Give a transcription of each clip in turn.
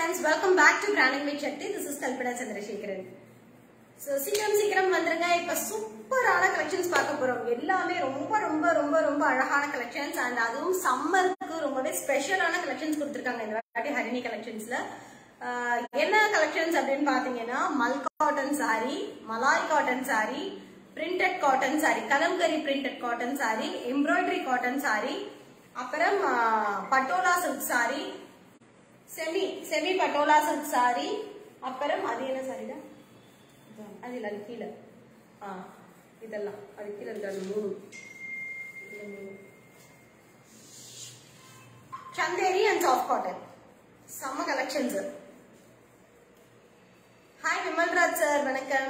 Friends welcome back to branding with Shakti this is Kalpana Chandrasekaran so சீக்கிரம் சீக்கிரம் வந்துருங்க இப்ப சூப்பரான கலெக்ஷன்ஸ் பார்க்க போறோம் எல்லாமே ரொம்ப ரொம்ப ரொம்ப ரொம்ப அழகான கலெக்ஷன்ஸ் அண்ட் அதுவும் சம்மருக்கு ரொம்பவே ஸ்பெஷலான கலெக்ஷன்ஸ் கொடுத்துருக்காங்க இந்த வாட்டி ஹரிணி கலெக்ஷன்ஸ்ல என்ன கலெக்ஷன்ஸ் அப்படின்னு பாத்தீங்கன்னா மல் cotton sari malai cotton sari printed cotton sari Kalamkari printed cotton sari embroidery cotton sari அப்புறம் Patola silk sari semi semi Patola silk sari அப்புறம் அது என்ன சாரிடா அது இல்ல அது கீழே ஆ இதெல்லாம் அது கீழே இருக்கு அது மூணு இது மூணு. சந்தேரி அண்ட் சாஃப்ட் காட்டன் செம்ம கலெக்ஷன்ஸ் ஹாய் விமல்ராஜ் சார் வணக்கம்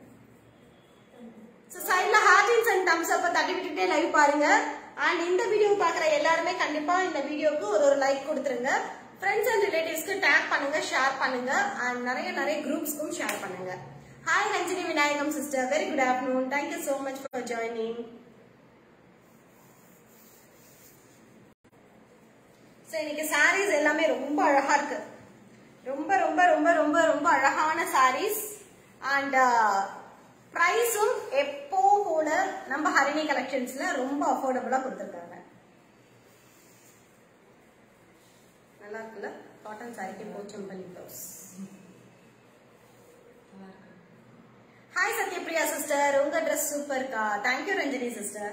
ஸோ சைடில் ஹார்டின்ஸ் அண்ட் தம்ஸ் அப்பை தட்டி விட்டுட்டே லைவ் பாருங்க அண்ட் இந்த வீடியோ பார்க்குற எல்லாருமே கண்டிப்பா இந்த வீடியோக்கு ஒரு ஒரு லைக் கொடுத்துருங்க ஃப்ரெண்ட்ஸ் அண்ட் ரிலேட்டிவ்ஸ்க்கு டேக் பண்ணுங்க ஷேர் பண்ணுங்க அண்ட் நிறைய நிறைய குரூப்ஸ்க்கும் ஷேர் பண்ணுங்க hi Ranjini Vinayagam sister very good afternoon thank you so much for joining so இன்னைக்கு சாரீஸ் எல்லாமே ரொம்ப அழகா இருக்கு ரொம்ப ரொம்ப ரொம்ப ரொம்ப ரொம்ப அழகான சாரீஸ் அண்ட் ப்ரைஸும் எப்போ போல நம்ம ஹரிணி கலெக்ஷன்ஸ்ல ரொம்ப அஃபோர்டபுளா கொடுத்துருக்காங்க நல்லா இருக்குல்ல காட்டன் சாரிக்கு Pochampally blouse hi Sathyapriya sister உங்க ட்ரெஸ் சூப்பர்க்கா thank you Ranjani sister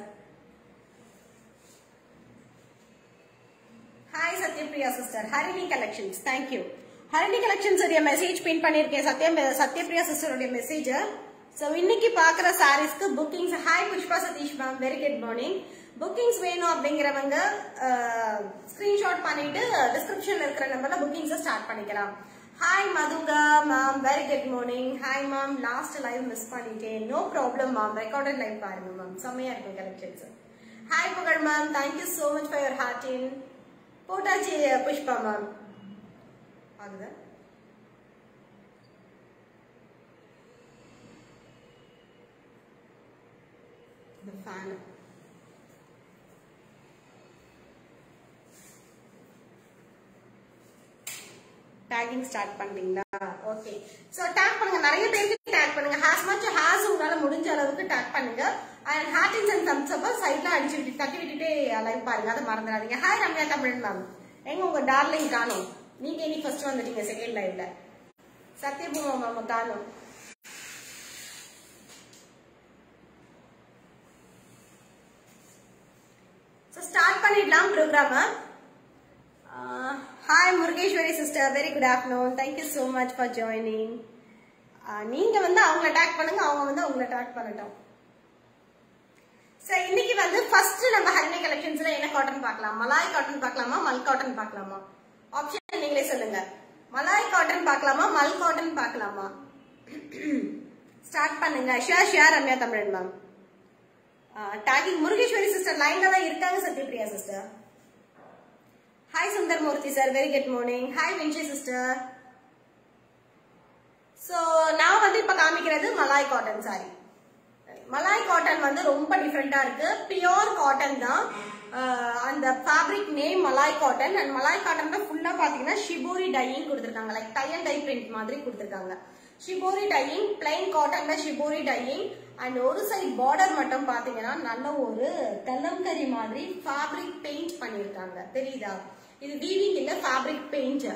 hi Sathyapriya sister Harini collections thank you Harini collections உடைய மெசேஜ் பின் பண்ணிருக்கேன் சத்யம் சத்யபிரியா சிஸ்டருடைய மெசேஜ் ஸோ இன்னைக்கு பாக்குற சாரீஸ்க்கு bookings hi Pushpa Satish ma'am very good morning bookings வேணும் அப்படிங்கிறவங்க ஸ்கிரீன்ஷாட் பண்ணிட்டு டிஸ்கிரிப்ஷன்ல இருக்கிற நம்பர்ல புக்கிங்ஸ் ஸ்டார்ட் பண்ணிக்கலாம் hi Madhuka ma'am very good morning hi ma'am last live miss பண்ணிட்டேன் no problem ma'am recorded live பாருங்க மேம் செம்மையா இருக்கும் collections hi Pugazh ma'am thank you so much for your heart in போட்டாச்சு புஷ்பா மேம் ஆகுதா இந்த ஃபேன் டேகிங் ஸ்டார்ட் பண்ணீங்களா okay so tag பண்ணுங்க நிறைய பேருக்கு டேக் பண்ணுங்க ஹேஸ் மச் ஹேஸ் உங்களால முடிஞ்ச அளவுக்கு டேக் பண்ணுங்க அண்ட் ஹார்டின்ஸ் அண்ட் தம்ஸ் அப்ப சைட்ல அடிச்சு விட்டு தட்டி விட்டுட்டே லைவ் பாருங்க அதை மறந்துடாதீங்க ஹாய் ரம்யா தமிழ் மேம் எங்க உங்க டார்லிங் காணும் நீங்க இனி ஃபர்ஸ்ட் வந்துட்டீங்க செகண்ட் லைவ்ல சத்யபூமா மேம் காணும் ஸோ ஸ்டார்ட் பண்ணிடலாம் ப்ரோக்ராம hi Murugeswari sister very good afternoon thank you so much for joining நீங்க வந்து அவங்கள டேக் பண்ணுங்க அவங்க வந்து அவங்கள டேக் பண்ணட்டும் சார் இன்னைக்கு வந்து ஃபர்ஸ்ட் நம்ம ஹரிணி கலெக்ஷன்ஸ்ல என்ன காட்டன் பார்க்கலாம் மலாய் காட்டன் பார்க்கலாமா மல் காட்டன் பார்க்கலாமா ஆப்ஷன் நீங்களே சொல்லுங்க மலாய் காட்டன் பார்க்கலாமா மல் காட்டன் பார்க்கலாமா ஸ்டார்ட் பண்ணுங்க shear shear Ramya Thamizhan ma'am talking Murugeswari sister லைன்ல தான் இருக்காங்க Sathyapriya sister hi Sundar Murthy sir very good morning hi Vinshi sister so நான் வந்து இப்ப காமிக்கிறது மலாய் காட்டன் சாரி மலாய் காட்டன் வந்து ரொம்ப டிஃப்ரெண்டா இருக்கு பியோர் காட்டன் தான் அந்த fabric name malai cotton and malai காட்டன்ல ஃபுல்லா பாத்தீங்கன்னா ஷிபோரி டையிங் கொடுத்துருக்காங்க like tie and dye print மாதிரி கொடுத்துருக்காங்க ஷிபோரி டையிங் பிளைன் காட்டன்ல ஷிபோரி டையிங் அண்ட் ஒரு சைட் பார்டர் மட்டும் பாத்தீங்கன்னா நல்ல ஒரு கலம்கரி மாதிரி ஃபேப்ரிக் பெயிண்ட் பண்ணிருக்காங்க தெரியுதா இது வீவிங் இல்ல ஃபேப்ரிக் பெயிண்ட்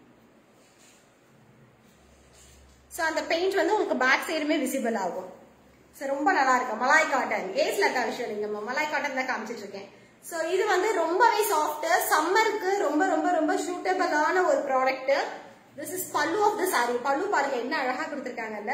ஸோ அந்த பெயிண்ட் வந்து உங்களுக்கு பேக் சைடுமே விசிபிள் ஆகும் ஸோ ரொம்ப நல்லா இருக்கு மலாய் காட்டன் ஏஸ்ல இருக்கா விஷயம் நீங்க மலாய் காட்டன் தான் காமிச்சிட்டு இருக்கேன் ஸோ இது வந்து ரொம்பவே சாஃப்ட் சம்மருக்கு ரொம்ப ரொம்ப ரொம்ப சூட்டபிளான ஒரு product this is pallu of the sari pallu பாருங்க என்ன அழகா கொடுத்துருக்காங்கல்ல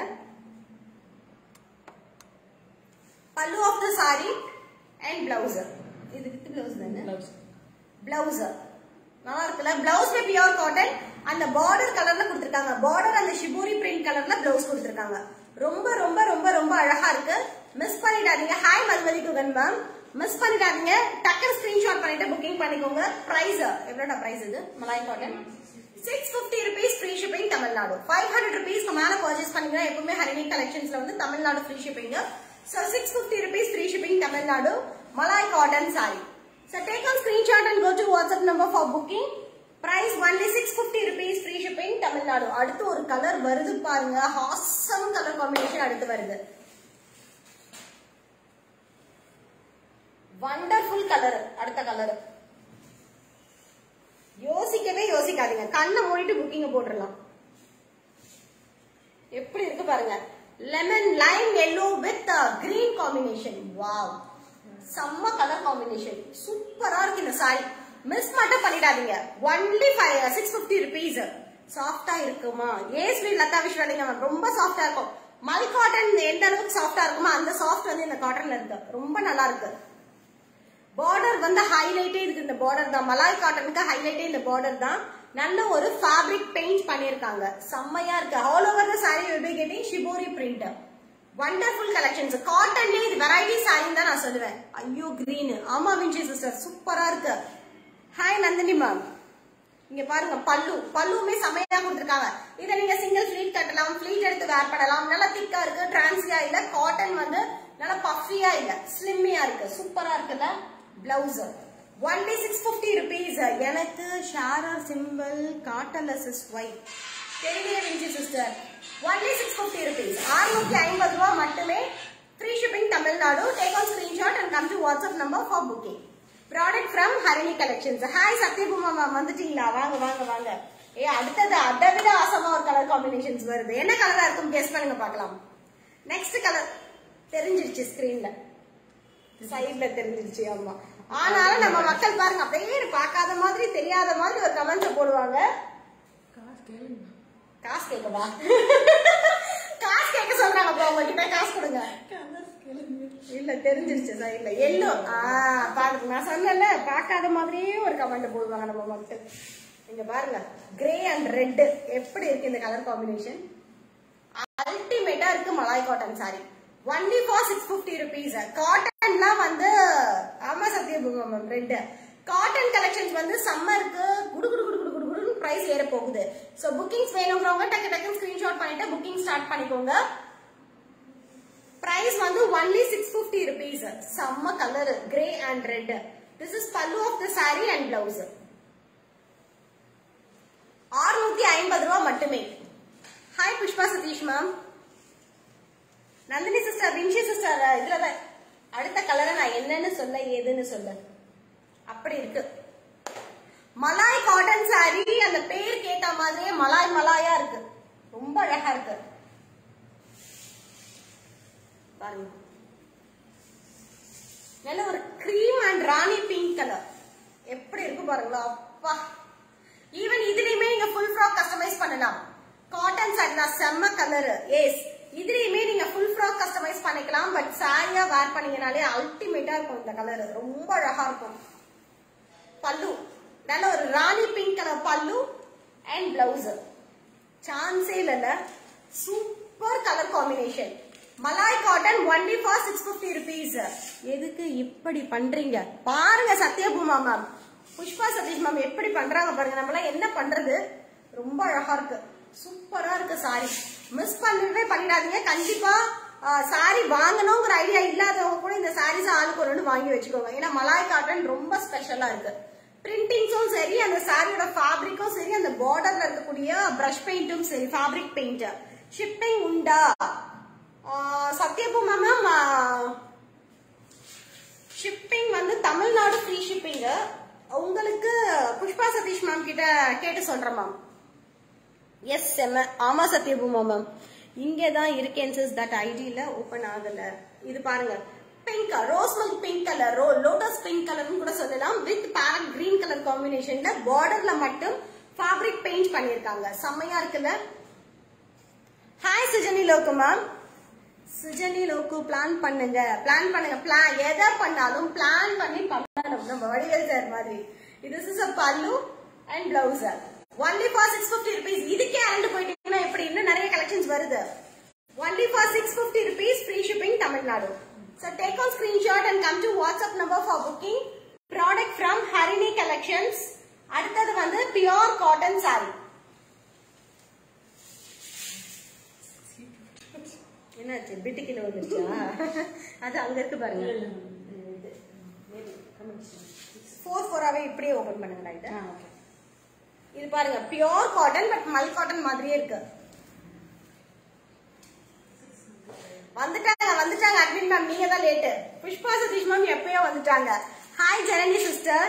pallu of the sari and blouse இது வித் பிளவுஸ் தானே பிளவுஸ் நல்லா இருக்குல்ல பிளவுஸ்ல பியூர் காட்டன் அந்த பார்டர் கலர்ல கொடுத்துருக்காங்க பார்டர் அந்த ஷிபூரி பிரிண்ட் கலர்ல பிளவுஸ் கொடுத்துருக்காங்க ரொம்ப ரொம்ப ரொம்ப ரொம்ப அழகா இருக்கு மிஸ் பண்ணிடாதீங்க hi Madhumathi Guhan ma'am miss பண்ணிடாதீங்க டக்குனு ஸ்கிரீன்ஷாட் பண்ணிட்டு புக்கிங் பண்ணிக்கோங்க பிரைஸ் எவ்வளோடா பிரைஸ் இது malai cotton six fifty rupees free shipping Tamil Nadu five hundred ருபீஸ்க்கு மேல பர்ச்சேஸ் பண்ணீங்கன்னா எப்பவுமே ஹரிணி கலெக்ஷன்ஸ்ல வந்து Tamil Nadu free shipping so six fifty rupees free shipping Tamil Nadu malai cotton sari So take a screenshot and go to WhatsApp number for booking. Price only 650 rupees free shipping Tamil Nadu அடுத்து ஒரு colour வருது பாருங்க ஹாசம் கலர் காம்பினேஷன் அடுத்து வருது வண்டர்ஃபுல் கலர் அடுத்த கலர் யோசிக்கவே யோசிக்காதீங்க கண்ணை மூடிட்டு புக்கிங் போட்டுடலாம் எப்படி இருக்கு பாருங்க lemon lime yellow with green combination wow செம்ம கலர் காம்பினேஷன் சூப்பரா இருக்கு இந்த சாரி மிஸ் மட்டும் பண்ணிடாதீங்க only five six fifty rupees சாஃப்டா இருக்குமா ஏஸ்வி லதா விஸ்வலிங்க ரொம்ப சாஃப்டா இருக்கும் மல் காட்டன் எந்த அளவுக்கு சாஃப்டா இருக்குமோ அந்த சாஃப்ட் வந்து இந்த காட்டன்ல இருக்கு ரொம்ப நல்லா இருக்கு பார்டர் வந்து ஹைலைட்டே இதுக்கு இந்த பார்டர் தான் மலாய் காட்டனுக்கு ஹைலைட்டே இந்த பார்டர் தான் நல்ல ஒரு ஃபேப்ரிக் பெயிண்ட் பண்ணிருக்காங்க செம்மையா இருக்கு all over the sari will be getting shibori print wonderful collections காட்டன்லயே இது வெரைட்டி சாரி தான் நான் சொல்லுவேன் ஐயோ கிரீன் ஆமா வின்சி சிஸ்டர் சூப்பரா இருக்கு ஹாய் நந்தினி மேம் இங்க பாருங்க பல்லு பல்லுமே செமையா கொடுத்துருக்காங்க இதை நீங்க சிங்கிள் ஃபிளீட் கட்டலாம் ஃபிளீட் எடுத்து வேர் பண்ணலாம் நல்லா திக்கா இருக்கு டிரான்சியா இல்ல காட்டன் வந்து நல்லா பஃபியா இல்ல ஸ்லிம்மியா இருக்கு சூப்பரா இருக்குல்ல blouse only six fifty rupees எனக்கு ஷாரர் சிம்பிள் காட்டன்லெஸ் இஸ் ஒயிட் தெரியல Vinji sister only six fifty rupees அறுநூத்தி ஐம்பது ரூபா மட்டுமே free shipping Tamil Nadu take on screenshot and come to WhatsApp number for booking product from Harini collections hi Sathyabama ma'am வந்துட்டீங்களா வாங்க வாங்க வாங்க ஏ அடுத்தது அதை விட ஆசமா ஒரு கலர் காம்பினேஷன்ஸ் வருது என்ன கலரா இருக்கும் கெஸ் பண்ணுங்க பார்க்கலாம் நெக்ஸ்ட் கலர் தெரிஞ்சிருச்சு ஸ்கிரீன்ல சைட்ல தெரிஞ்சிருச்சு ஆமா ஆனாலும் நம்ம மக்கள் பாருங்க அப்படியே பார்க்காத மாதிரி தெரியாத மாதிரி ஒரு கமெண்ட்ஸ் போடுவாங்க காசு கேட்கவா காசு கேட்க சொல்றாங்க அப்ப உங்ககிட்ட காசு கொடுங்க இல்ல தெரிஞ்சிருச்சு சைட்ல எல்லோ ஆ பாருங்க நான் சொன்னேன்ல பார்க்காத மாதிரியே ஒரு கமெண்ட் போடுவாங்க நம்ம மக்கள் இங்க பாருங்க கிரே அண்ட் ரெட் எப்படி இருக்கு இந்த கலர் காம்பினேஷன் அல்டிமேட்டா இருக்கு malai cotton sari only for six fifty rupees காட்டன்லாம் வந்து ஆமா சத்யபூமம் மேம் ரெண்டு காட்டன் கலெக்ஷன்ஸ் வந்து சம்மருக்கு குடு குடு குடு குடு குடு குடுன்னு பிரைஸ் ஏற போகுது சோ புக்கிங்ஸ் வேணுங்கிறவங்க டக்கு டக்குன்னு ஸ்கிரீன்ஷாட் பண்ணிட்டு புக்கிங் ஸ்டார்ட் பண்ணிக்கோங்க பிரைஸ் வந்து ஒன்லி சிக்ஸ் பிப்டி ருபீஸ் செம்ம colour grey and red this is pallu of the sari and blouse ஆறுநூத்தி ஐம்பது ரூபா மட்டுமே hi Pushpa Satish ma'am Nandini sister Vinshi sister இதுல தான் அடுத்த கலரை நான் என்னன்னு சொல்ல ஏதுன்னு சொல்ல அப்படி இருக்கு மலாய் காட்டன் சாரி அந்த பேருக்கு ஏத்த மாதிரியே மலாய் மலாயா இருக்கு ரொம்ப அழகா இருக்கு பாருங்க நல்ல ஒரு cream and rani pink colour எப்படி இருக்கு பாருங்களா அப்பா ஈவன் இதுலயுமே நீங்க ஃபுல் ஃப்ராக் கஸ்டமைஸ் பண்ணலாம் காட்டன் சாரி தான் செம்ம கலர் எஸ் இதுலயுமே நீங்க ஃபுல் ஃப்ராக் கஸ்டமைஸ் பண்ணிக்கலாம் பட் சாரியா வேர் பண்ணீங்கனாலே அல்டிமேட்டா இருக்கும் இந்த கலர் ரொம்ப அழகா இருக்கும் பல்லு நல்ல ஒரு rani pink colour pallu and blouse சான்ஸே இல்ல super colour combination malai cotton only for six fifty rupees எதுக்கு இப்படி பண்றீங்க பாருங்க சத்யபூமா மேம் புஷ்பா சதீஷ் மேம் எப்படி பண்றாங்க பாருங்க நம்மளாம் என்ன பண்றது ரொம்ப அழகா இருக்கு சூப்பரா இருக்கு சாரி மிஸ் பண்ணவே பண்ணிடாதீங்க கண்டிப்பா சாரி வாங்கணுங்கிற ஐடியா இல்லாதவங்க கூட இந்த சாரீஸ் ஆளுக்கு ஒரு ஒன்று வாங்கி வச்சுக்கோங்க ஏன்னா மலாய் காட்டன் ரொம்ப ஸ்பெஷலா இருக்கு பிரிண்டிங்ஸும் சரி அந்த சாரியோட ஃபேப்ரிக்கும் சரி அந்த பார்டர்ல இருக்கக்கூடிய பிரஷ் பெயிண்ட்டும் சரி ஃபேப்ரிக் பெயிண்ட் ஷிப்பிங் உண்டா சத்யபூமா மேம் ஷிப்பிங் வந்து தமிழ்நாடு ஃப்ரீ ஷிப்பிங் உங்களுக்கு புஷ்பா சதீஷ் மேம் கிட்ட கேட்டு சொல்றேன் மேம் எஸ் செம்ம ஆமா சத்யபூமா மேம் இங்கே தான் இருக்கேன் சிஸ் தட் ஐடியில ஓபன் ஆகல இது பாருங்க pink rose milk pink colour ரோ லோட்டஸ் பிங்க் கலர்னு கூட சொல்லலாம் வித் பேரட் கிரீன் கலர் காம்பினேஷன்ல பார்டர்ல மட்டும் ஃபேப்ரிக் பெயிண்ட் பண்ணிருக்காங்க செம்மையா இருக்குல்ல hi Sujani Loku ma'am Sujani Loku plan பண்ணுங்க பிளான் பண்ணுங்க பிளான் எதை பண்ணாலும் பிளான் பண்ணி பண்ணணும் நம்ம வடிவேல் சார் மாதிரி this is a pallu and blouse only for six fifty rupees இதுக்கே அரண்டு போயிட்டீங்கன்னா எப்படி இன்னும் நிறைய கலெக்ஷன்ஸ் வருது only for six fifty rupees free shipping Tamil Nadu So take on screenshot and come to WhatsApp number for booking. Product from Harini Collections. அடுத்தது வந்து pure cotton saree. என்னாச்சு பிட்டுக்கில வந்துருச்சா அது அங்க இருக்கு பாருங்க ஃபோர் ஃபோராவே இப்படியே ஓபன் பண்ணுங்க ரைட் இது பாருங்க pure cotton but mul cotton மாதிரியே இருக்கு வந்துட்டாங்க வந்துட்டாங்க அட்மின் மேம் நீங்க தான் லேட்டு புஷ்பா சதீஷ் மேம் எப்பயோ வந்துட்டாங்க hi Janani sister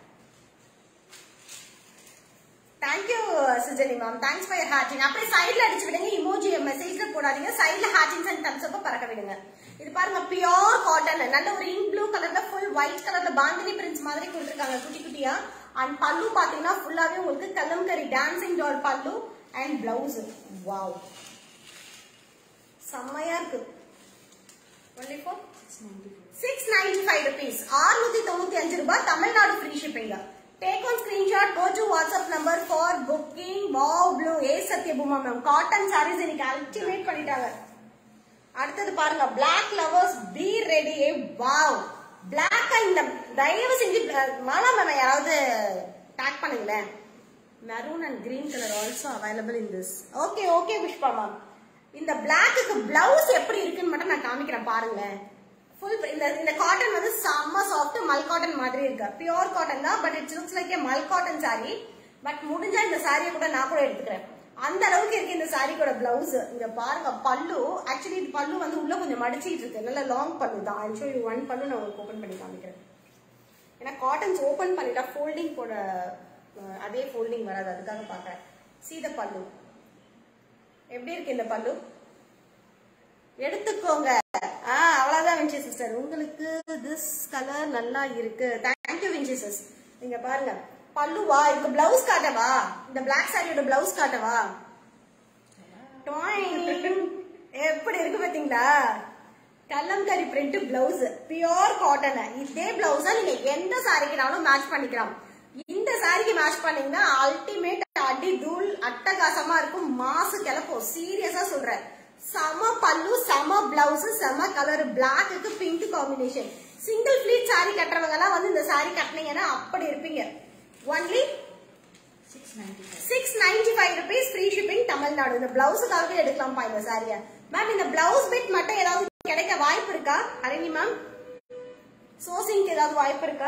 thank you Sujani ma'am thanks for hearting அப்படியே சைடுல அடிச்சு விடுங்க இமோஜி மெசேஜ்ல போடாதீங்க சைடுல ஹார்டிங்ஸ் அண்ட் தம்ஸ் அப்ப பறக்க விடுங்க இது பாருங்க பியோர் காட்டன் நல்ல ஒரு இங்க் ப்ளூ கலர்ல ஃபுல் ஒயிட் கலர்ல பாந்தினி பிரிண்ட்ஸ் மாதிரி கொடுத்துருக்காங்க குட்டி குட்டியா அண்ட் பல்லு பாத்தீங்கன்னா ஃபுல்லாவே உங்களுக்கு கலம்கரி டான்சிங் டால் பல்லு அண்ட் பிளவுஸ் வாவ் செம்மையா இருக்கு only four six ninety five rupees ஆறுநூத்தி தொண்ணூத்தி அஞ்சு ரூபாய் Tamil Nadu free shipping take on screenshot go to WhatsApp number for booking wow blue ஏ சத்யபூமா மேம் காட்டன் சாரீஸ் இன்னைக்கு அல்டிமேட் பண்ணிட்டாங்க அடுத்தது பாருங்க black lovers be ready wow black இந்த தயவு செஞ்சு மாலா மேம் யாராவது டேக் பண்ணுங்களேன் maroon and green colour also available in this okay okay Pushpa ma'am இந்த பிளாக்குக்கு பிளவுஸ் எப்படி இருக்குன்னு மட்டும் நான் காமிக்கிறேன் பாருங்களேன் ஃபுல் இந்த இந்த காட்டன் வந்து செம்ம சாஃப்ட் மல் காட்டன் மாதிரி இருக்கு பியோர் காட்டன் தான் but it's looks like a mul cotton sorry but முடிஞ்சா இந்த சாரியை கூட நான் கூட எடுத்துக்கிறேன் அந்த அளவுக்கு இருக்கு இந்த சாரியோட பிளவுஸ் இங்க பாருங்க பல்லு ஆக்சுவலி இது பல்லு வந்து உள்ள கொஞ்சம் மடிச்சிட்டு இருக்கு நல்ல லாங் பல்லு தான் ஐ ஷோ யூ ஒன் பல்லு நான் உங்களுக்கு ஓபன் பண்ணி காமிக்கிறேன் ஏன்னா காட்டன்ஸ் ஓபன் பண்ணிட்டா ஃபோல்டிங் போட அஹ், அதே ஃபோல்டிங் வராது அதுக்காக பாக்குறேன் சீத பல்லு எப்படி இருக்கு இந்த பல்லு எடுத்துக்கோங்க ஆ அவ்வளவுதான் விஞ்சி சிஸ்டர் உங்களுக்கு திஸ் கலர் நல்லா இருக்கு தேங்க்யூ விஞ்சி சிஸ் இங்க பாருங்க பல்லுவா இதுக்கு பிளவுஸ் காட்டவா இந்த பிளாக் சாரியோட பிளவுஸ் காட்டவா டொய்ங். எப்படி இருக்கு பாத்தீங்களா kalamkari print blouse pure cotton இதே பிளவுஸா நீங்க எந்த சாரிக்குனாலும் மேட்ச் பண்ணிக்கலாம் இந்த சாரிக்கு மேட்ச் பண்ணீங்கன்னா அல்டிமேட் அடி தூள் அட்டகாசமா இருக்கும் மாசு கிளப்போம் சீரியஸா சொல்றேன் செம பல்லு செம பிளவுஸ் செம கலர் பிளாக்குக்கு pink combination single pleat sari கட்டுறவங்க எல்லாம் வந்து இந்த சாரி கட்டினீங்கன்னா அப்படி இருப்பீங்க only six ninety five rupees free shipping Tamil Nadu இந்த பிளவுஸுக்காகவே எடுக்கலாம்ப்பா இந்த சாரிய மேம் இந்த பிளவுஸ் பிட் மட்டும் ஏதாவது கிடைக்க வாய்ப்பு இருக்கா ஹரிணி மேம் சோசிங்க்கு ஏதாவது வாய்ப்பு இருக்கா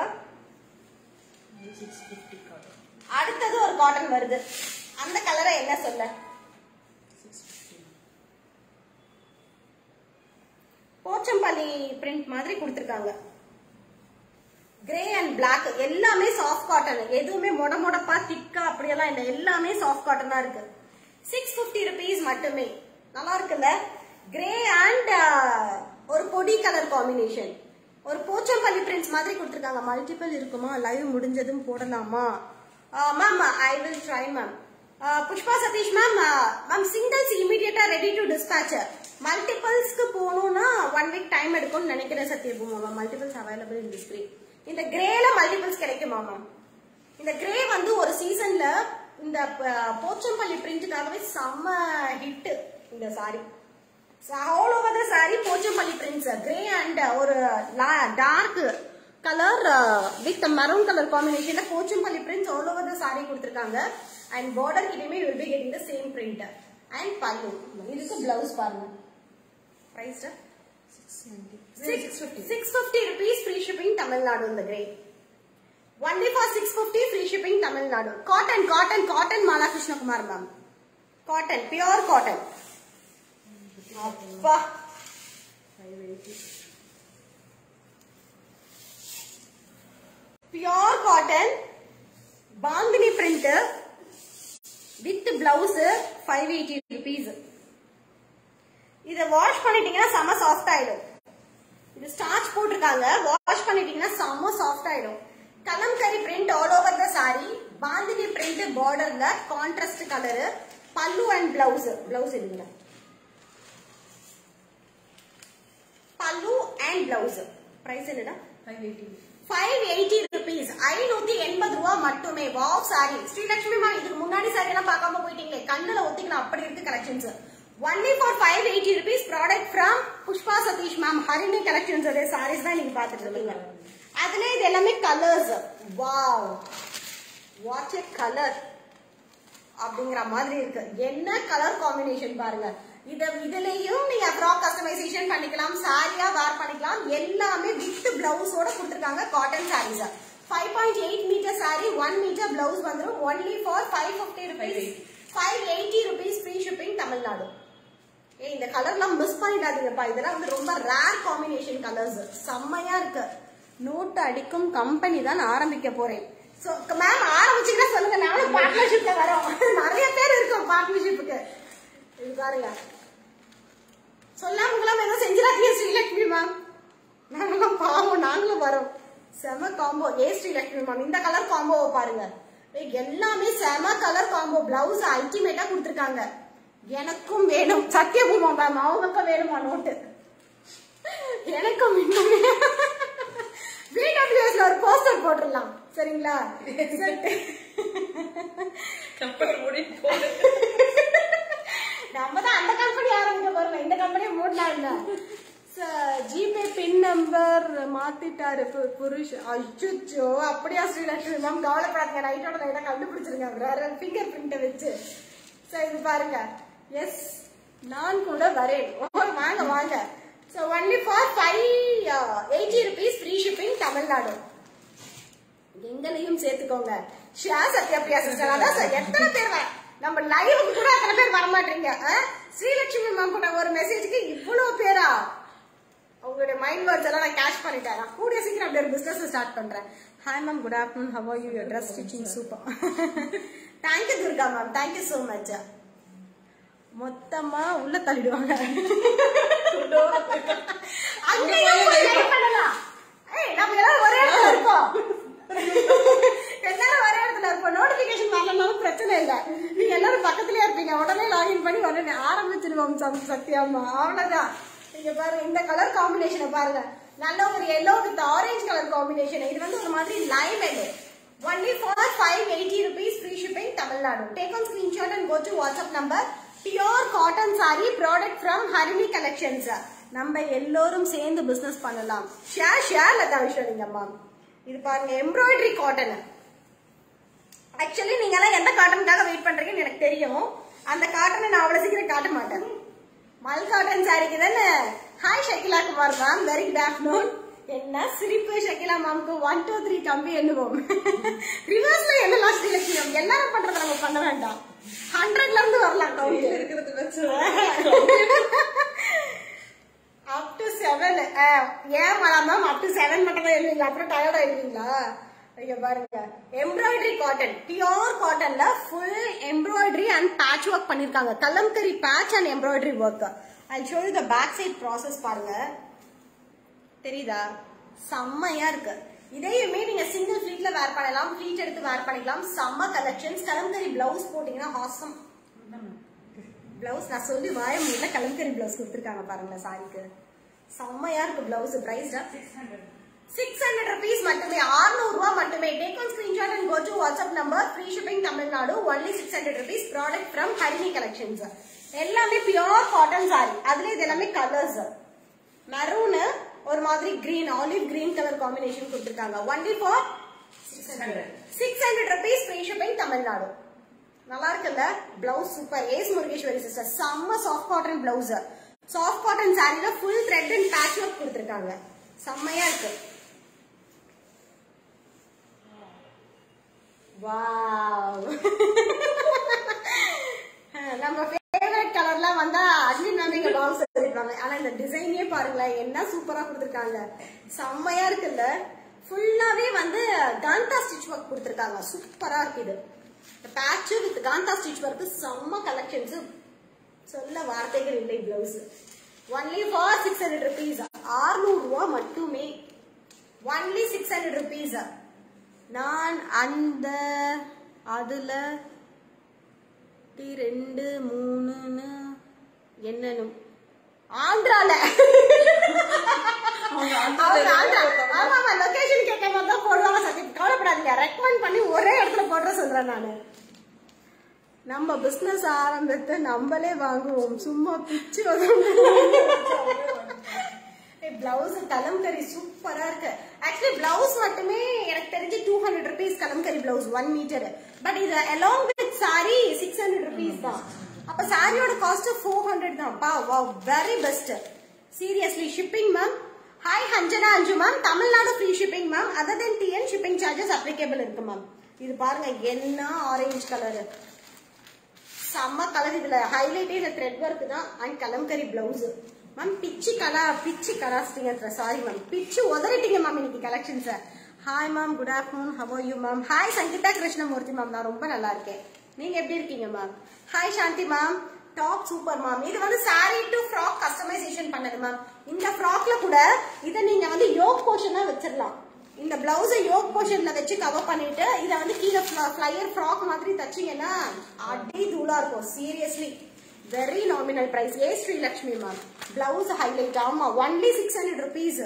அடுத்தது ஒரு காட்டன் வருது அந்த கலரை என்ன சொல்ல போச்சம்பள்ளி பிரிண்ட் மாதிரி கொடுத்துருக்காங்க கிரே அண்ட் பிளாக் எல்லாமே சாஃப்ட் காட்டன் எதுவுமே மொட மொடப்பா திக்கா அப்படியெல்லாம் இல்லை எல்லாமே சாஃப்ட் காட்டனா இருக்கு சிக்ஸ் பிப்டி ருபீஸ் மட்டுமே நல்லா இருக்குல்ல கிரே அண்ட் ஒரு பொடி கலர் காம்பினேஷன் ஒரு போச்சம்பள்ளி பிரிண்ட்ஸ் மாதிரி கொடுத்துருக்காங்க மல்டிபிள் இருக்குமா லைவ் முடிஞ்சதும் போடலாமா ma'am I will try ma'am Pushpa Satish ma'am ma'am singles இமீடியட்டா ரெடி டு டிஸ்பேச் மல்டிபிள்ஸ்க்கு போகணும்னா ஒன் வீக் டைம் எடுக்கும்னு நினைக்கிறேன் Sathyabama ma'am multiples available in display இந்த கிரேல மல்டிபிள்ஸ் கிடைக்குமா மேம் இந்த கிரே வந்து ஒரு சீசன்ல இந்த ப- போச்சம்பள்ளி பிரிண்ட்டுக்காகவே செம்ம ஹிட் இந்த sari all over the sari Pochampally prints grey and ஒரு dark colour with maroon colour காம்பினேஷன்ல Pochampally prints all over the sari கொடுத்துருக்காங்க அண்ட் பார்டர் கிட்டயுமே will be getting the same print and pallu இதுக்கு பிளவுஸ் பாருங்க price six fifty rupees free shipping Tamil Nadu இந்த grey only for six fifty free shipping Tamil Nadu cotton cotton cotton Mala Krishnakumar ma'am cotton pure cotton அப்பா pure cotton bandhani print with blouse five eighty rupees இதை wash பண்ணிட்டீங்கன்னா செம soft ஆயிடும் இது starch போட்டிருக்காங்க wash பண்ணிட்டீங்கன்னா செம்ம சாஃப்ட் ஆயிடும் kalamkari print all over the sari bandhani print பார்டர்ல contrast colour pallu and blouse blouse இல்லைங்க பல்லு அண்ட் பிளவுஸ் பிரைஸ் என்னடா ஃபைவ் எயிட்டி ருபீஸ் ஐநூத்தி எண்பது ரூபா மட்டுமே வாவ் சாரி ஸ்ரீலட்சுமி மேம் இதுக்கு முன்னாடி சாரி எல்லாம் பார்க்காம போயிட்டீங்களே கண்ணுல ஒத்திக்கணும் அப்படி இருக்கு collections only for five eighty rupees product from Pushpa Satish ma'am Harini collections உடைய சாரீஸ் தான் நீங்க பாத்துட்டு இருக்கீங்க அதுல இது எல்லாமே colours wow what a colour அப்படிங்கிற மாதிரி இருக்கு என்ன கலர் காம்பினேஷன் பாருங்க இத இதுலயும் நீங்க ஃப்ராக் கஸ்டமைசேஷன் பண்ணிக்கலாம் சாரியா வேர் பண்ணிக்கலாம் எல்லாமே வித் பிளவுஸோட கொடுத்துருக்காங்க cotton saris five point eight metre sari one metre blouse வந்துடும் only for five fifty rupees five eighty rupees free shipping Tamil Nadu ஏய் இந்த கலர்லாம் மிஸ் பண்ணிடாதீங்கப்பா இதெல்லாம் வந்து ரொம்ப ரேர் காம்பினேஷன் கலர்ஸ் செம்மையா இருக்கு நோட்டு அடிக்கும் கம்பெனி தான் ஆரம்பிக்க போறேன் சோ மேம் ஆரம்பிச்சீங்கன்னா சொல்லுங்க நானும் பார்ட்னர்ஷிப்ல வரோம் நிறைய பேர் இருக்கோம் பார்ட்னர்ஷிப்புக்கு இது பாருங்க சொல்லாம உங்களாம் எதுவும் செஞ்சிடாதீங்க ஸ்ரீலட்சுமி மேம் நாங்களாம் பாவம் நாங்களும் வரோம் செம காம்போ ஏ ஸ்ரீலட்சுமி மேம் இந்த கலர் காம்போவை பாருங்க ஏய், எல்லாமே செம கலர் காம்போ பிளவுஸ் அல்டிமேட்டா கொடுத்துருக்காங்க எனக்கும் வேணும் சத்தியபூமா மேம் அவங்களுக்கும் வேணுமா நோட்டு எனக்கும் இன்னுமே பிடபிள்யூஎஸ்ல ஒரு போஸ்டர் போட்டுடலாம் சரிங்களா கம்பெனி மூடி போகுது நம்ம தான் அந்த கம்பெனி ஆரம்பிக்க போறோம் இந்த கம்பெனி மூடலாம் இல்ல ஜிபே பின் நம்பர் மாத்திட்டாரு பு- புருஷ் அச்சுச்சோ அப்படியா ஸ்ரீலட்சுமி மேம் கவலைப்படாதீங்க நைட்டோட நைட்டா கண்டுபிடிச்சிருங்க வேற ஃபிங்கர் பிரிண்ட்டை வச்சு சோ இது பாருங்க எஸ் நான் கூட வரேன் ஓ வாங்க வாங்க so only for five eighty rupees free shipping Tamil Nadu எங்களையும் சேர்த்துக்கோங்க ஷியா சத்யா பிரியா சிஸ்டர் அதான் சார் எத்தனை பேர் வர நம்ம லைவுக்கு கூட அத்தனை பேர் வர மாட்டீங்க ஸ்ரீலட்சுமி மேம் கூட ஒரு மெசேஜ்க்கு இவ்வளவு பேரா உங்களுடைய மைண்ட் வேர்ட்ஸ் எல்லாம் நான் கேஷ் பண்ணிட்டேன் நான் கூடிய சீக்கிரம் அப்படி ஒரு பிசினஸ் ஸ்டார்ட் பண்றேன் hi ma'am good afternoon how are you your dress stitching super thank you Durga ma'am thank you so much மொத்தமா உள்ள தள்ளிடுவாங்க அங்கேயும் போய் wait பண்ணலாம். ஏய், நம்ம எல்லாரும் ஒரே இடத்துல இருக்கோம். எல்லாரும் ஒரே இடத்துல இருப்போம். notification வரலனாலும் பிரச்சனை இல்ல. நீங்க எல்லாரும் பக்கத்துலயே இருப்பீங்க. உடனே login பண்ணி உடனே ஆரம்பிச்சிடுவோம் சம்- சத்யாம்மா. அவ்வளவுதான். இங்க பாருங்க, இந்த கலர் காம்பினேஷனை பாருங்க நல்ல ஒரு yellow with orange colour combination இது வந்து ஒரு மாதிரி lime yellow only for five eighty rupees free shipping Tamil Nadu take on screenshot and go to WhatsApp number pure cotton sari product from Harini collections நம்ம எல்லோரும் சேர்ந்து பிசினஸ் பண்ணலாம் ஷேர் ஷேர் லதா விஸ்வலிங்கம்மா இது பாருங்க எம்ப்ராய்டரி காட்டன் ஆக்சுவலி நீங்க எல்லாம் எந்த காட்டனுக்காக வெயிட் பண்றீங்கன்னு எனக்கு தெரியும் அந்த காட்டனை நான் அவ்வளவு சீக்கிரம் காட்ட மாட்டேன் மல் காட்டன் சாரிக்கு தானே hi Shakeela Kumar ma'am very good afternoon என்ன சிரிப்பு ஷக்கிலா மேம்க்கு ஒன் டூ த்ரீ தம்பி எண்ணுவோம் ரிவர்ஸ்ல என்ன லாஸ்ட் இலக்கியம் எல்லாரும் பண்றதை நம்ம பண்ண வேண்டாம் ஹண்ட்ரட்ல இருந்து வரலாம் கவுண்ட் இருக்கிறது வச்சு அப் டு செவன் ஏன் madam ma'am up to seven மட்டும் தான் எழுதுவீங்களா அப்புறம் டயர்ட் ஆயிடுவீங்களா இங்க பாருங்க எம்ப்ராய்டரி காட்டன் பியோர் காட்டன்ல full embroidery and patch work பண்ணிருக்காங்க kalamkari patch and embroidery work I show you the back side process பாருங்க தெரியுதா செம்மையா இருக்கு இதையுமே நீங்க சிங்கிள் ஃபிளீட்ல வேர் பண்ணலாம் ஃபிளீட் எடுத்து வேர் பண்ணிக்கலாம் செம்ம கலெக்ஷன்ஸ் கலம்கரி பிளவுஸ் போட்டீங்கன்னா ஹாசம் பிளவுஸ் நான் சொல்லி வாய முடியல கலம்கரி பிளவுஸ் கொடுத்துருக்காங்க பாருங்களேன் சாரிக்கு செம்மையா இருக்கு blouse price six hundred rupees மட்டுமே 600 ரூபாய் மட்டுமே take on screenshot and go to WhatsApp number free shipping Tamil Nadu only six hundred rupees product from Harini collections எல்லாமே பியோர் காட்டன் சாரி அதுல இது எல்லாமே கலர்ஸ் மெரூனு ஒரு மாதிரி green olive green colour combination கொடுத்துருக்காங்க only for six hundred rupees free shipping Tamil Nadu நல்லா இருக்குல்ல blouse super ace Murugeswari sister செம்ம soft cotton blouse soft cotton சாரில full thread and patch work கொடுத்துருக்காங்க செம்மையா இருக்கு வாவ் நம்ம ஃபேவரட் கலர்லாம் வந்தா அட்மின் மேம் இங்க வாவ் சொல்லிருப்பாங்க ஆனா இந்த டிசைனே பாருங்களேன் என்ன சூப்பரா கொடுத்துருக்காங்க செம்மையா இருக்குல்ல ஃபுல்லாவே வந்து காந்தா ஸ்டிச் ஒர்க் கொடுத்துருக்காங்க சூப்பரா இருக்கு இது patch with kantha stitch work செம்ம கலெக்ஷன்ஸ் சொல்ல வார்த்தைகள் இல்லை blouse only for six hundred rupees ஆறுநூறு ரூபா மட்டுமே ஒன்லி சிக்ஸ் ஹண்ட்ரட் ருபீஸ் நான் அந்த அதுல டி ரெண்டு மூணுன்னு என்னன்னு ஆந்திரால அவங்க ஆந்திரா. ஆமா ஆமா லொகேஷன் கேட்க மாதிரி தான் போடுவாங்க சத்தியம் கவலைப்படாதீங்க ரெக்கமெண்ட் பண்ணி ஒரே இடத்துல போடுற சொல்றேன் நானு நம்ம பிசினஸ் ஆரம்பித்து நம்மளே வாங்குவோம் சும்மா பிச்சு பிளவுஸ் கலம்கரி சூப்பரா இருக்கு ஆக்சுவலி பிளவுஸ் மட்டுமே எனக்கு தெரிஞ்சு two hundred rupees kalamkari blouse one metre but இது along with sari six hundred rupees தான் அப்ப சாரியோட காஸ்ட் ஃபோர் ஹண்ட்ரட் தான் பா வா very best seriously shipping ma'am hi Hanjana Anju ma'am Tamil Nadu free shipping ma'am other then TN shipping charges applicable இருக்கு ma'am இது பாருங்க என்ன ஆரஞ்சு கலரு செம்ம கலர் இதுல ஹைலைட்டே இந்த த்ரெட் ஒர்க் தான் அண்ட் கலம்கரி பிளவுஸ் மேம் பிச்சு கலா பிச்சு கலாச்சிட்டீங்க சாரி மேம் பிச்சு உதறிட்டீங்க மேம் இன்னைக்கு collections hi ma'am good afternoon how you ma'am hi Sangeetha Krishnamoorthy ma'am நான் ரொம்ப நல்லா இருக்கேன் நீங்க எப்படி இருக்கீங்க ma'am hi Shanthi ma'am top super ma'am இது வந்து சாரி டு ஃப்ராக் கஸ்டமைசேஷன் பண்ணது மேம் இந்த ஃப்ராக்ல கூட இதை நீங்க வந்து யோக் போர்ஷனா வச்சிடலாம் இந்த பிளவுஸை யோக் போர்ஷன்ல வச்சு கவர் பண்ணிட்டு இத வந்து கீழே ஃபிளையர் ஃப்ராக் மாதிரி தச்சீங்கன்னா அடி தூளா இருக்கும் சீரியஸ்லி வெரி நாமினல் பிரைஸ் ஏ ஸ்ரீலக்ஷ்மி மேம் பிளவுஸ் ஹைலைட் ஆமா ஒன்லி சிக்ஸ் ஹண்ட்ரட் ருபீஸ்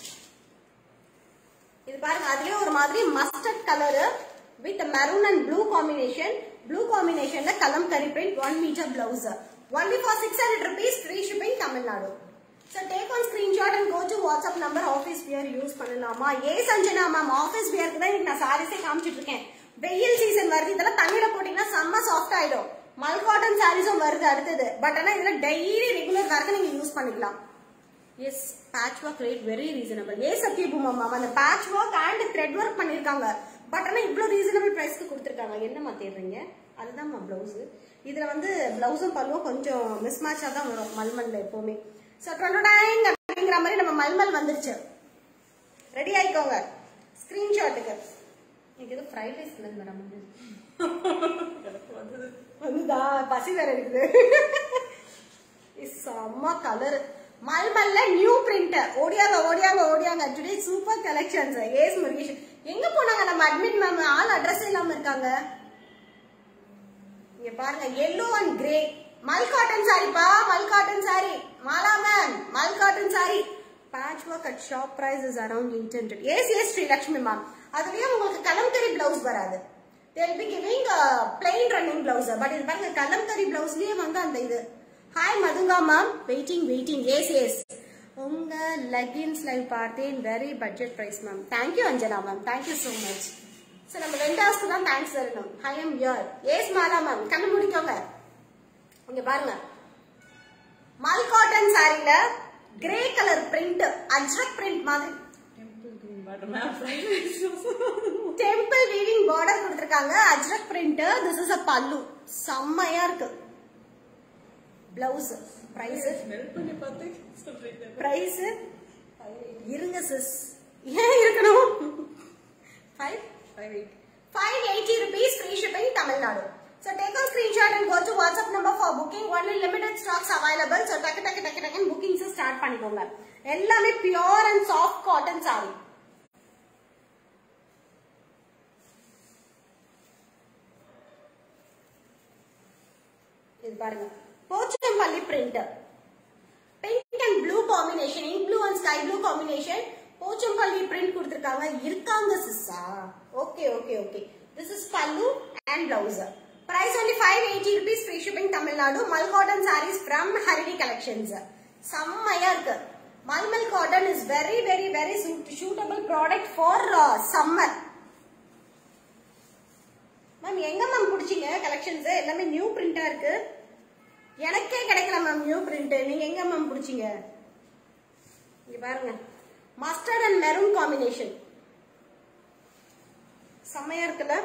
இது பாருங்க அதுலயே ஒரு மாதிரி mustard colour with maroon and blue combination blue காம்பினேஷன்ல kalamkari print one metre blouse only for six hundred rupees free shipping Tamil Nadu so take on screenshot and go to WhatsApp number office wear use பண்ணலாமா ஏ Sanjana ma'am office வியருக்கு தான் இன்னைக்கு நான் சாரீஸே காமிச்சிட்டு இருக்கேன் வெயில் சீசன் வருது இதெல்லாம் தண்ணியில போட்டீங்கன்னா செம்ம சாஃப்ட் ஆயிடும் மல் காட்டன் சாரீஸும் வருது அடுத்தது பட் ஆனா இதுல டெய்லி ரெகுலர் வேர்க்கு நீங்க யூஸ் பண்ணிக்கலாம் yes patch work rate very reasonable ஏ சத்யபூமா மேம் அந்த patch work and thread work பண்ணிருக்காங்க பட் ஆனா இவ்வளவு ரீசனபிள் பிரைஸ்க்கு கொடுத்துருக்காங்க என்னம்மா தேடுறீங்க அதுதான் பிளவுஸ் இதுல வந்து பிளவுஸும் பல்லும் கொஞ்சம் மிஸ் மேட்சா தான் வரும் மல்மல்ல எப்பவுமே ஸோ டைம் அப்படிங்கிற மாதிரி நம்ம மல்மல் வந்துருச்சு ரெடி ஆயிக்கோங்க ஸ்கிரீன்ஷாட்டுக்கு எனக்கு எதுவும் ஃப்ரைட் ரைஸ் இல்லை நம்ம வந்தது வந்துதா பசி வேற இருக்குது செம்ம கலர் மல்மல்ல நியூ பிரிண்ட் ஓடியாங்க ஓடியாங்க ஓடியாங்க today super collections yes Murugesh எங்க போனாங்க நம்ம அட்மிட் மேம் ஆள் அட்ரஸ் இல்லாம இருக்காங்க இங்க பாருங்க yellow and grey mul cotton சாரிப்பா mul cotton sari Mala ma'am mul cotton sari patch work at shop price is around eight hundred yes yes Srilakshmi ma'am அதுலயே உங்களுக்கு கலம்கரி பிளவுஸ் வராது they'll be giving plain running blouse but இது பாருங்க கலம்கரி பிளவுஸ்லயே வந்து அந்த இது hi Madhunga ma'am waiting waiting yes yes உங்க லெகின்ஸ் லைவ் பார்த்தேன் very budget price ma'am thank you Anjana ma'am thank you so much so நம்ம வெண்டாஸ்க்கு தான் தேங்க்ஸ் சொல்லணும் I am here yes Mala ma'am கண்ணு முடிக்கோங்க இங்க பாருங்க மல் காட்டன் சாரில grey colour print Ajrakh print மாதிரி temple green water ma'am fried rice temple weaving border கொடுத்திருக்காங்க Ajrakh print this is a pallu செம்மையா இருக்கு பிளவுஸ் பிரைஸ் ஸ்மெல் பண்ணி பார்த்து சொல்றீங்க பிரைஸ் இருங்க சிஸ் ஏன் இருக்கணும் five five eight five eighty rupees free shipping Tamil Nadu so take on screenshot and go to WhatsApp number for booking only limited stocks available so டக்கு டக்கு டக்கு டக்குன்னு புக்கிங்ஸ் ஸ்டார்ட் பண்ணிக்கோங்க எல்லாமே pure and soft cotton sari இது பாருங்க Pochampally print pink and blue combination ink blue and sky blue combination Pochampally print கொடுத்திருக்காங்க இருக்காங்க சிஸ்ஸா okay okay okay this is pallu and blouse price only five eighty rupees free shipping Tamil Nadu mul cotton saris from Harini collections செம்மையா இருக்கு mulmul cotton is very very very suitable product for summer ma'am எங்க ma'am பிடிச்சிங்க collections எல்லாமே new பிரிண்டா இருக்கு எனக்கே கிடைக்கல மேம் நியூ பிரிண்ட் நீங்க எங்க மேம் பிடிச்சிங்க இங்க பாருங்க மஸ்டர்ட் அண்ட் மெரூன் காம்பினேஷன் செம்மையா இருக்குல்ல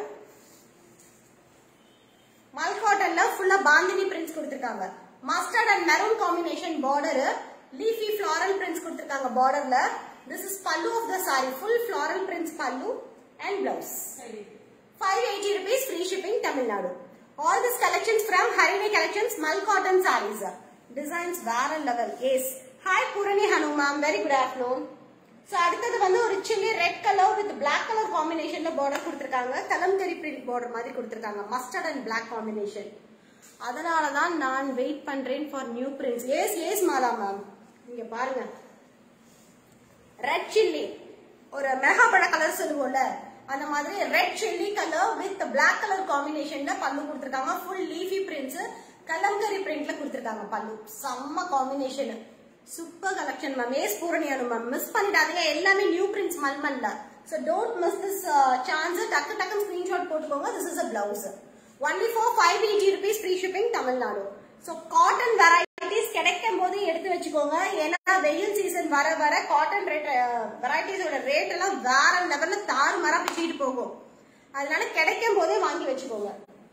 மல் காட்டன்ல ஃபுல்லா பாந்தினி பிரிண்ட்ஸ் கொடுத்திருக்காங்க mustard and maroon combination border leafy floral prints கொடுத்திருக்காங்க பார்டர்ல this is pallu of the sari full floral prints pallu and blouse 580 rupees free shipping Tamil Nadu. All these collections from Harini Collections, Mal Cotton Sarees. Designs வேற level. Yes. Hi Purani Hanu ma'am. Very good afternoon. So அடுத்தது வந்து ஒரு chilli red colour with black colour காம்பினேஷன்ல border கொடுத்திருக்காங்க kalamkari print border மாதிரி கொடுத்திருக்காங்க mustard and black combination அதனால தான் நான் வெயிட் பண்றேன் for new prints yes yes Mala ma'am இங்க பாருங்க ரெட் சில்லி ஒரு மெகாபட கலர் சொல்லுவோம்ல அந்த மாதிரி red chilli colour with black colour காம்பினேஷன்ல பல்லு கொடுத்திருக்காங்க ஃபுல் லீஃபி பிரிண்ட்ஸ் கலங்கரி பிரிண்ட்ல கொடுத்திருக்காங்க பல்லு செம்ம combination super collection ma'am yes பூரணியானு மேம் மிஸ் பண்ணிடாதீங்க எல்லாமே நியூ பிரிண்ட்ஸ் மல்மல்ல so don't miss this chance டக்கு டக்கு ஸ்கிரீன்ஷாட் போட்டுக்கோங்க this is a blouse only for five eighty rupees free shipping Tamil Nadu so cotton varieties கிடைக்கும் போது எடுத்து வச்சுக்கோங்க ஏன்னா வெயில் சீசன் வர வர காட்டன் ரேட் வெரைட்டிஸோட ரேட் எல்லாம் வேற லெவல்ல தாறுமாறா பிச்சுட்டு போகும் அதனால கிடைக்கும் போதே வாங்கி வச்சுக்கோங்க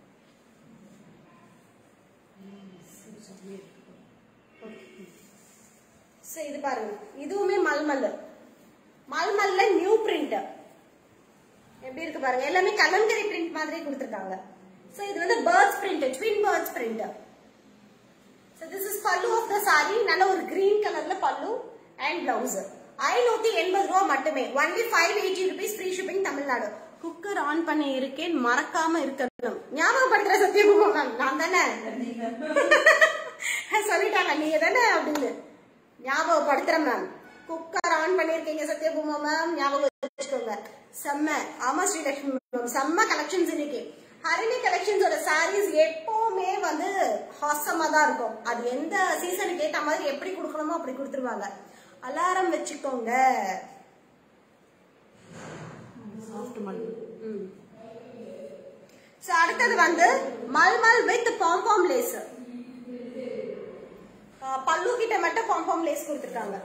So, இது பாருங்க இதுவுமே மல்மல் மல்மல்ல நியூ பிரிண்ட் எப்படி இருக்கு பாருங்க எல்லாமே கலங்கரி பிரிண்ட் மாதிரி கொடுத்துருக்காங்க சோ இது வந்து birds print twin birds print so this is pallu of the sari நல்ல ஒரு கிரீன் கலர்ல பல்லு அண்ட் பிளவுஸ் ஐநூத்தி எண்பது ரூபா மட்டுமே only five eighty rupees free shipping Tamil Nadu cooker on பண்ண இருக்கேன் மறக்காம இருக்கணும் ஞாபகப்படுத்துற சத்தியகுமார் மேம் நான் தானே சொல்லிட்டாங்க நீங்க தானே அப்படின்னு ஞாபகப்படுத்துறேன் மேம் குக்கர் ஆன் பண்ணிருக்கீங்க சத்யபூமா மேம் ஞாபகம் வச்சுக்கோங்க செம்ம ஆமா ஸ்ரீலட்சுமி மேம் செம்ம கலெக்ஷன்ஸ் இன்னைக்கு ஹரிணி கலெக்ஷன்ஸோட சாரீஸ் எப்பவுமே வந்து ஹாசமா தான் இருக்கும் அது எந்த சீசனுக்கு ஏத்த மாதிரி எப்படி கொடுக்கணுமோ அப்படி கொடுத்துருவாங்க அலாரம் வச்சுக்கோங்க சாஃப்ட் மண் So, அடுத்தது வந்து மல்மல் வித் பாம்பாம் லேஸ் பல்லு கிட்ட மட்டும் பாம்பாம் லேஸ் கொடுத்துருக்காங்க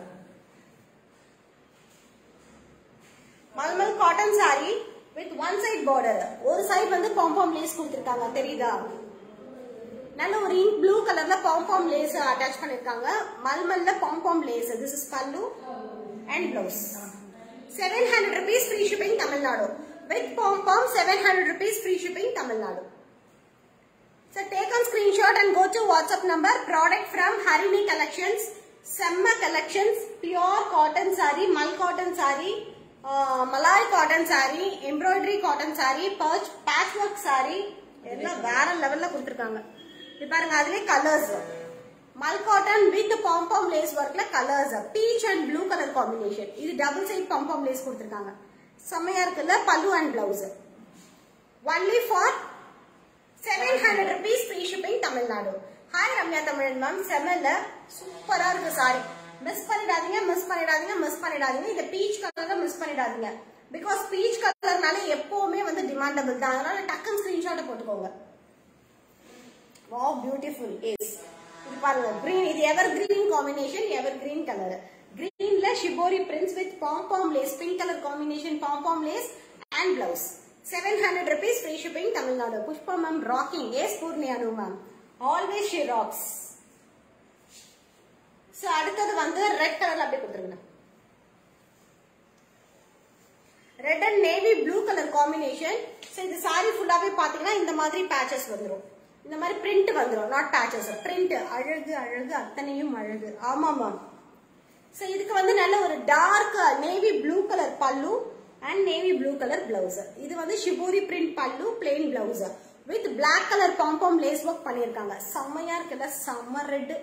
mulmul cotton saree with one side border ஒரு சைடு வந்து பாம்பாம் லேஸ் கொடுத்துருக்காங்க தெரியுதா நல்ல ஒரு இங்க் ப்ளூ கலர்ல பாம்பாம் லேஸ் அட்டாச் பண்ணிருக்காங்க மல்மல்ல pompom lace this is pallu and blouse seven hundred rupees free shipping Tamil Nadu with pompom seven hundred rupees free shipping Tamil Nadu So take on screenshot and go to WhatsApp number. Product from Harini Collections. Semma Collections. Pure cotton saree, mal cotton saree, uh, Malay cotton saree, embroidery cotton saree, patch, patchwork saree. எல்லாம் வேற லெவல்ல கொடுத்துருக்காங்க இது பாருங்க அதுலயே colours mul cotton with pompom lace ஒர்க்ல colours peach and blue colour combination இது double side pompom lace கொடுத்துருக்காங்க செம்மையா இருக்குல்ல pallu and blouse only for seven hundred rupees free shipping Tamil Nadu hi Ramya Thamizhan ma'am செமல்ல சூப்பரா இருக்கு சாரி மிஸ் பண்ணிடாதீங்க மிஸ் பண்ணிடாதீங்க மிஸ் பண்ணிடாதீங்க இந்த பீச் கலர்ல மிஸ் பண்ணிடாதீங்க பிகாஸ் பீச் கலர்னால எப்பவுமே வந்து டிமாண்டபிள் தான் அதனால டக்குன்னு ஸ்கிரீன்ஷாட்டை போட்டுக்கோங்க வாவ் பியூட்டிஃபுல் எஸ் இது பாருங்க கிரீன் இது evergreen combination evergreen colour கிரீன்ல shibori prints with pompom lace pink colour combination pompom lace and blouse seven hundred rupees free shipping Tamil Nadu Pushpa ma'am rocking yes Poorni Anu ma'am always she rocks so அடுத்தது வந்து red கலர்ல அப்படியே கொடுத்துருங்க red and navy blue colour combination so இது சாரி ஃபுல்லாவே பாத்தீங்கன்னா இந்த மாதிரி பேச்சஸ் வந்துரும் இந்த மாதிரி பிரிண்ட் வந்துரும் நாட் பேச்சஸ் பிரிண்ட் அழகு அழகு அத்தனையும் அழகு ஆமாமா ஸோ இதுக்கு வந்து நல்ல ஒரு dark navy blue colour pallu and navy blue colour blouse இது வந்து shibori print pallu plain blouse with black colour pompom lace work பண்ணிருக்காங்க செம்மையா இருக்குல்ல செம்ம ரெட்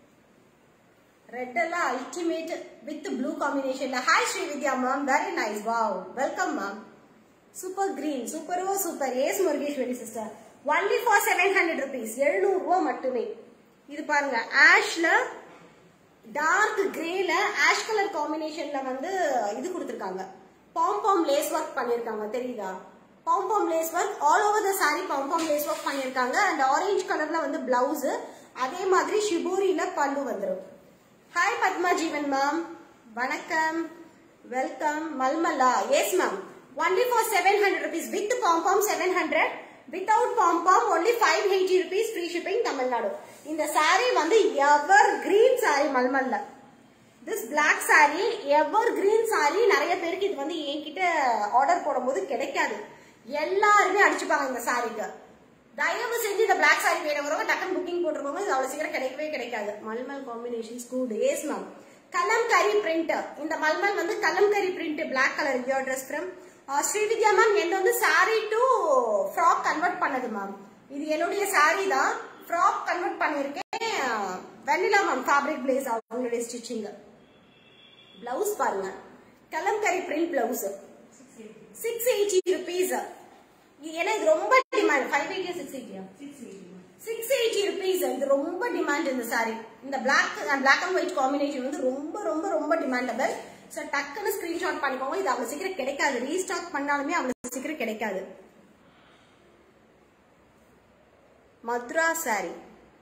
ரெட் எல்லாம் அல்டிமேட் வித் ப்ளூ காம்பினேஷன்ல hi Srividya ma'am very nice wow welcome ma'am super green சூப்பரோ super ace Murugeswari sister only for seven hundred rupees எழுநூறு ரூபா மட்டுமே இது பாருங்க ஆஷ்ல டார்க் கிரேல ஆஷ் கலர் காம்பினேஷன்ல வந்து இது கொடுத்துருக்காங்க பாம்பாம் லேஸ் ஒர்க் பண்ணிருக்காங்க தெரியுதா pompom lace work all over the sari pompom lace work பண்ணிருக்காங்க அண்ட் ஆரஞ்சு கலர்ல வந்து பிளவுஸ் அதே மாதிரி ஷிபூரியில பல்லு வந்துரும் ஹாய் பத்மா ஜீவன் மேம் வணக்கம் வெல்கம் மல்மலா yes ma'am only for seven hundred rupees with pompom seven hundred without pompom only five eighty rupees free shipping Tamil Nadu இந்த saree வந்து எவர் கிரீன் saree மல்மல்ல this black saree evergreen saree நிறைய பேருக்கு இது வந்து என்கிட்ட ஆர்டர் போடும்போது கிடைக்காது எல்லாருமே அடிச்சுப்பாங்க இந்த சாரிக்கு தயவு செஞ்சு இந்த பிளாக் saree வேணுங்கிறவங்க டக்குன்னு புக்கிங் போட்டுருக்கோங்க இது அவ்வளவு சீக்கிரம் கிடைக்கவே கிடைக்காது mulmul combinations good yes ma'am kalamkari print இந்த மல்மல் வந்து kalamkari print black colour your dress from Srividya ma'am என்ன வந்து saree டு ஃப்ராக் கன்வெர்ட் பண்ணது மேம் இது என்னுடைய saree தான் ஃப்ராக் கன்வெர்ட் பண்ணிருக்கேன் வெண்ணிலா மேம் ஃபேப்ரிக் பிளேஸ் அவங்களுடைய ஸ்டிச்சிங் பிளவுஸ் பாருங்க kalamkari print blouse six eighty rupees ஏன்னா இது ரொம்ப டிமாண்ட் ஃபைவ் எயிட்டி சிக்ஸ் எயிட்டியா சிக்ஸ் எயிட்டி ருபீஸ் இது ரொம்ப டிமாண்ட் இந்த சாரி இந்த black black and white combination வந்து ரொம்ப ரொம்ப ரொம்ப டிமாண்டபிள் ஸோ டக்குன்னு ஸ்கிரீன்ஷாட் பண்ணிக்கோங்க இது அவ்வளவு சீக்கிரம் கிடைக்காது ரீஸ்டாக் பண்ணாலுமே அவ்வளவு சீக்கிரம் கிடைக்காது Madhura sari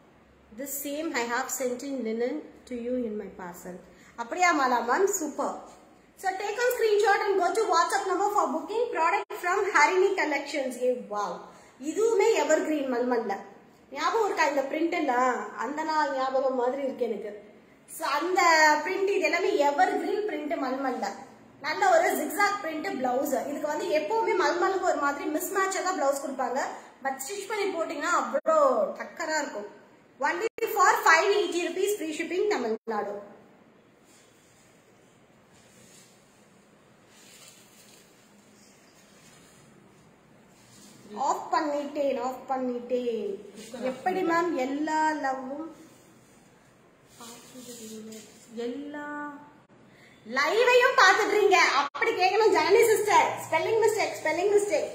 This same I have sent in linen to you in my parcel. அப்படியா Mala ma'am super So take a screenshot and go to WhatsApp number for booking product from Harini Collections. ஏ wow. இதுவுமே எவர் green மல்மல்ல ஞாபகம் இருக்கா இந்த print எல்லாம் அந்த நாள் ஞாபகம் மாதிரி இருக்கு எனக்கு So அந்த பிரிண்ட் இது எல்லாமே எவர் கிரீன் பிரிண்ட் மல்மல்ல நல்ல ஒரு ஜிக்ஸாக் பிரிண்ட் பிளவுஸ் இதுக்கு வந்து எப்பவுமே மல்மலுக்கு ஒரு மாதிரி மிஸ் மேட்சா தான் பிளவுஸ் கொடுப்பாங்க பட் ஸ்டிச் பண்ணி போட்டீங்கன்னா அவ்வளோ டக்கரா இருக்கும் only for five eighty rupees free shipping Tamil Nadu off பண்ணிட்டேன் ஆஃப் பண்ணிட்டேன் எப்படி மேம் எல்லா லவ்வும் எல்லா லைவையும் பாத்துடுறீங்க அப்படி கேட்கணும் Janani sister spelling mistake spelling mistake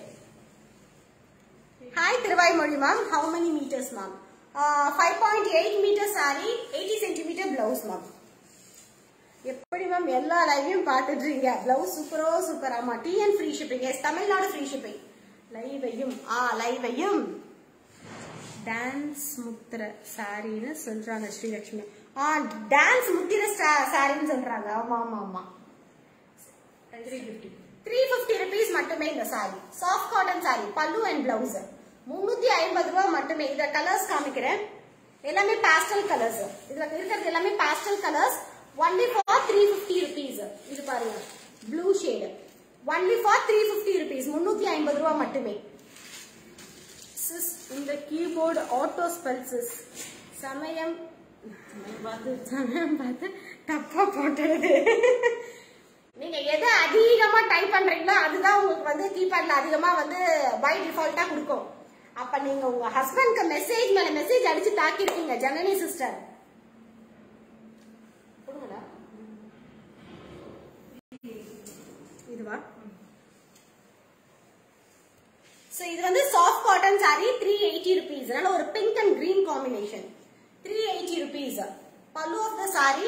hi Thiruvaimozhi ma'am how many metres ma'am five point eight metre sorry eighty centimetre blouse ma'am எப்படி மேம் எல்லா லைவையும் பார்த்துட்றீங்க பிளவுஸ் சூப்பரோ சூப்பர் ஆமா TN free shipping yes Tamil Nadu free shipping லைவையும் ஆ லைவையும் டான்ஸ் முத்திர சாரின்னு சொல்றாங்க ஸ்ரீலட்சுமி ஆ டான்ஸ் முத்திர சாரின்னு சொல்றாங்க ஆமா ஆமா ஆமா த்ரீ பிப்டி ருபீஸ் மட்டுமே இந்த sari soft cotton sari pallu and blouse முன்னூத்தி ஐம்பது ரூபாய் மட்டுமே இத கலர்ஸ் காமிக்கிறேன் எல்லாமே பாஸ்டல் கலர்ஸ் இதுல இருக்கிறது எல்லாமே pastel colours only for three fifty rupees இது பாருங்க blue shade only for three fifty rupees முன்னூத்தி ஐம்பது ரூபாய் மட்டுமே சிஸ் இந்த கீபோர்டு ஆட்டோ ஸ்பெல்சஸ் சமயம் பார்த்து சமயம் பார்த்து தப்பா போட்டுடுது நீங்க எதை அதிகமா டைப் பண்றீங்களோ அதுதான் உங்களுக்கு வந்து கீபேட்ல அதிகமா வந்து பை டிஃபால்ட்டா கொடுக்கும் அப்ப நீங்க உங்க ஹஸ்பண்ட்க்கு மெசேஜ் மேல மெசேஜ் அடிச்சு தாக்கிருக்கீங்க ஜனனி சிஸ்டர் இதுவா சோ இது வந்து soft cotton sari three eighty rupees அதனால ஒரு pink and green combination three eighty rupees pallu of the sari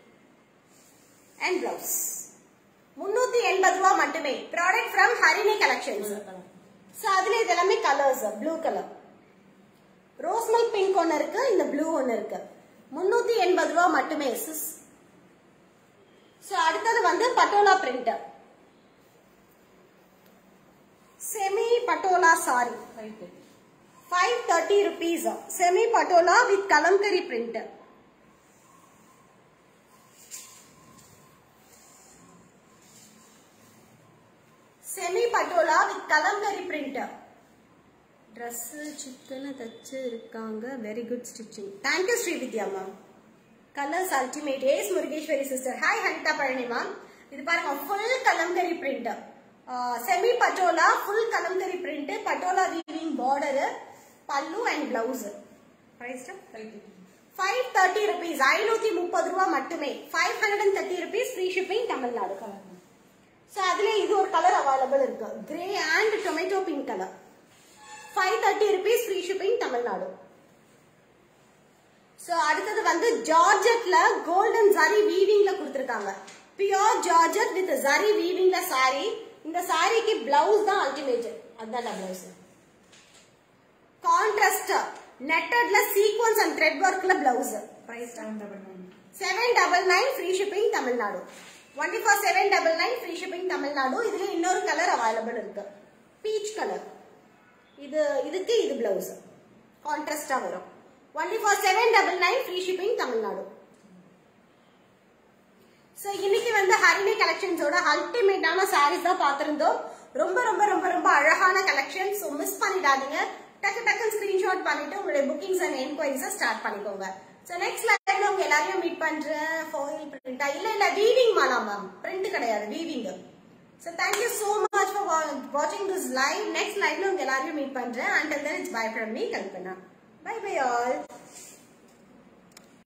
and blouse முன்னூத்தி எண்பது ரூபா மட்டுமே product from Harini collections so அதுல இது எல்லாமே கலர்ஸ் ப்ளூ கலர் ரோஸ்மல் பிங்க் ஒன்னு இருக்கு இந்த ப்ளூ ஒன்னு இருக்கு முன்னூத்தி எண்பது ரூபா மட்டுமே சிஸ் சோ அடுத்தது வந்து patola print semi patola sari five thirty rupees semi patola with kalamkari print semi patola with kalamkari print dress சிக்கன தச்சு இருக்காங்க very good stitching thank you Sri Vidya ma'am colours ultimate yes Murugeswari sister hi Hanitha Palani ma'am இது பாருங்க full kalamkari print semi patola full kalamkari print patola weaving border pallu and blouse five thirty rupees ஐநூத்தி முப்பது ரூபா மட்டுமே five hundred and thirty rupees free shipping Tamil Nadu colour so அதுல இது ஒரு colour available இருக்கு grey and tomato pink colour five thirty rupees free shipping Tamil Nadu so அடுத்தது வந்து ஜார்ஜெட்ல கோல்டன் ஜரி வீவிங்ல கொடுத்துருக்காங்க பியோர் ஜார்ஜெட் வித் ஜரி வீவிங்ல சாரி இந்த சாரிக்கு பிளவுஸ் தான் அல்டிமேட் அதான் பிளவுஸ் கான்ட்ராஸ்ட் நெட்டட்ல சீக்வன்ஸ் அண்ட் த்ரெட் ஒர்க்ல blouse seven double nine free shipping Tamil Nadu only for seven double nine free shipping Tamil Nadu இதுல இன்னொரு கலர் அவைலபிள் இருக்கு பீச் கலர் இது இதுக்கு இது பிளவுஸ் கான்ட்ராஸ்டா வரும் only for seven double nine free shipping Tamil Nadu so இன்னைக்கு வந்து ஹரிணி கலெக்ஷன்ஸோட அல்டிமேட்டான சாரீஸ் தான் பார்த்திருந்தோம் ரொம்ப ரொம்ப ரொம்ப ரொம்ப அழகான கலெக்ஷன் ஸோ மிஸ் பண்ணிடாதீங்க டக்கு டக்கு ஸ்கிரீன்ஷாட் பண்ணிட்டு உங்களுடைய புக்கிங்ஸ் அண்ட் என்கொயரிஸை ஸ்டார்ட் பண்ணிக்கோங்க ஸோ நெக்ஸ்ட் லைவ்ல உங்க எல்லாரையும் மீட் பண்றேன் ஃபாயில் பிரிண்டா இல்ல இல்ல வீவிங் மாலா மேம் பிரிண்ட் கிடையாது weaving so thank you so much for வாட்சிங் திஸ் லைவ் நெக்ஸ்ட் லைவ்ல உங்க எல்லாரையும் மீட் பண்றேன் until then it's bye from me Kalpana bye bye all